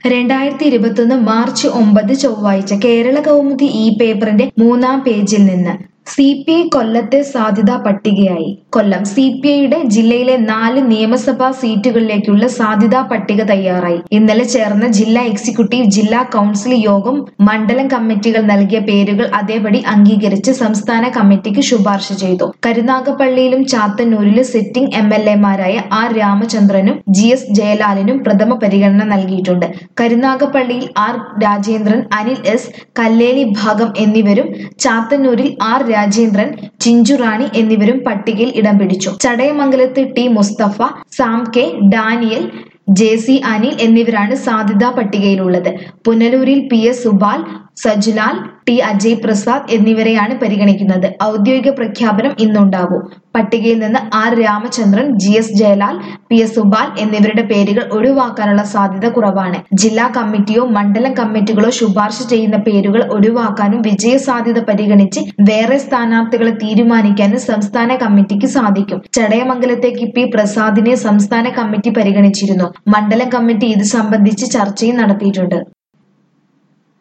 രണ്ടായിരത്തി ഇരുപത്തൊന്ന് മാർച്ച് ഒമ്പത് ചൊവ്വാഴ്ച കേരള കൗമുദി ഈ പേപ്പറിന്റെ മൂന്നാം പേജിൽ നിന്ന് സി പി ഐ കൊല്ലത്തെ സാധ്യതാ പട്ടികയായി കൊല്ലം സി പി ഐയുടെ ജില്ലയിലെ നാല് നിയമസഭാ സീറ്റുകളിലേക്കുള്ള സാധ്യതാ പട്ടിക തയ്യാറായി ഇന്നലെ ചേർന്ന ജില്ലാ എക്സിക്യൂട്ടീവ് ജില്ലാ കൗൺസിൽ യോഗം മണ്ഡലം കമ്മിറ്റികൾ നൽകിയ പേരുകൾ അതേപടി അംഗീകരിച്ച് സംസ്ഥാന കമ്മിറ്റിക്ക് ശുപാർശ ചെയ്തു കരുനാഗപ്പള്ളിയിലും ചാത്തന്നൂരിലും സിറ്റിംഗ് എം എൽ എമാരായ ആർ രാമചന്ദ്രനും ജി എസ് ജയലാലിനും പ്രഥമ പരിഗണന നൽകിയിട്ടുണ്ട് കരുനാഗപ്പള്ളിയിൽ R Rajendran Anil S Kallelibhagam എന്നിവരും ചാത്തന്നൂരിൽ ആർ രാജേന്ദ്രൻ ചിഞ്ചുറാണി എന്നിവരും പട്ടികയിൽ ഇടം പിടിച്ചു ചടയമംഗലത്ത് T Mustafa Sam K Daniel J C Anil എന്നിവരാണ് സാധ്യതാ പട്ടികയിലുള്ളത് പുനലൂരിൽ P S Subal Sajulal T Ajay Prasad എന്നിവരെയാണ് പരിഗണിക്കുന്നത് ഔദ്യോഗിക പ്രഖ്യാപനം ഇന്നുണ്ടാകും പട്ടികയിൽ നിന്ന് R Ramachandran G S Jayalal P S Subal എന്നിവരുടെ പേരുകൾ ഒഴിവാക്കാനുള്ള സാധ്യത കുറവാണ് ജില്ലാ കമ്മിറ്റിയോ മണ്ഡലം കമ്മിറ്റികളോ ശുപാർശ ചെയ്യുന്ന പേരുകൾ ഒഴിവാക്കാനും വിജയ സാധ്യത പരിഗണിച്ച് വേറെ സ്ഥാനാർത്ഥികളെ തീരുമാനിക്കാനും സംസ്ഥാന കമ്മിറ്റിക്ക് സാധിക്കും ചടയമംഗലത്തേക്ക് പി പ്രസാദിനെ സംസ്ഥാന കമ്മിറ്റി പരിഗണിച്ചിരുന്നു മണ്ഡലം കമ്മിറ്റി ഇത് സംബന്ധിച്ച് ചർച്ചയും നടത്തിയിട്ടുണ്ട്